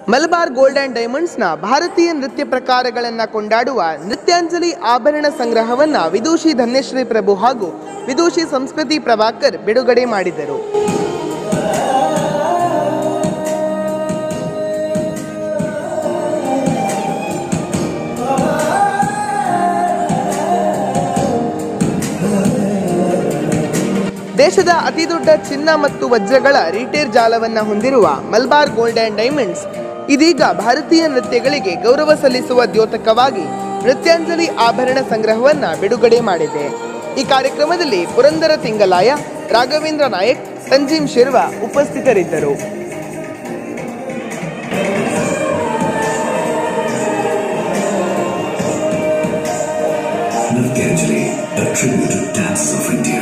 Malabar gold and ಡೈಮಂಡ್ಸ್ನ ಭಾರತೀಯ ನೃತ್ಯ ಪ್ರಕಾರಗಳನ್ನು ಕೊಂಡಾಡುವ ನೃತ್ಯಾಂಜಲಿ ಆಭರಣ ಸಂಗ್ರಹವನ್ನ ವಿದೂಷಿ ಧನ್ಯಶ್ರೀ ಪ್ರಭು ಹಾಗೂ ವಿದೂಷಿ ಸಂಸ್ಕೃತಿ ಪ್ರಭಾಕರ್ ಬಿಡುಗಡೆ ಮಾಡಿದರು ದೇಶದ ಅತಿದೊಡ್ಡ ಚಿನ್ನ ಮತ್ತು ವಜ್ರಗಳ ರಿಟೇಲ್ ಜಾಲವನ್ನ ಹೊಂದಿರುವ ಮಲ್ಬಾರ್ ಗೋಲ್ಡ್ ಅಂಡ್ ಡೈಮಂಡ್ಸ್ ಇದೀಗ ಭಾರತೀಯ ನೃತ್ಯಗಳಿಗೆ ಗೌರವ ಸಲ್ಲಿಸುವ ದ್ಯೋತಕವಾಗಿ ನೃತ್ಯಾಂಜಲಿ ಆಭರಣ ಸಂಗ್ರಹವನ್ನ ಬಿಡುಗಡೆ ಮಾಡಿದೆ ಈ ಕಾರ್ಯಕ್ರಮದಲ್ಲಿ ಪುರಂದರ ತಿಂಗಲಾಯ ರಾಘವೇಂದ್ರ ನಾಯಕ್ ಸಂಜೀವ್ ಶಿರ್ವಾ ಉಪಸ್ಥಿತರಿದ್ದರು Nirtyanjali, a tribute to dances of India.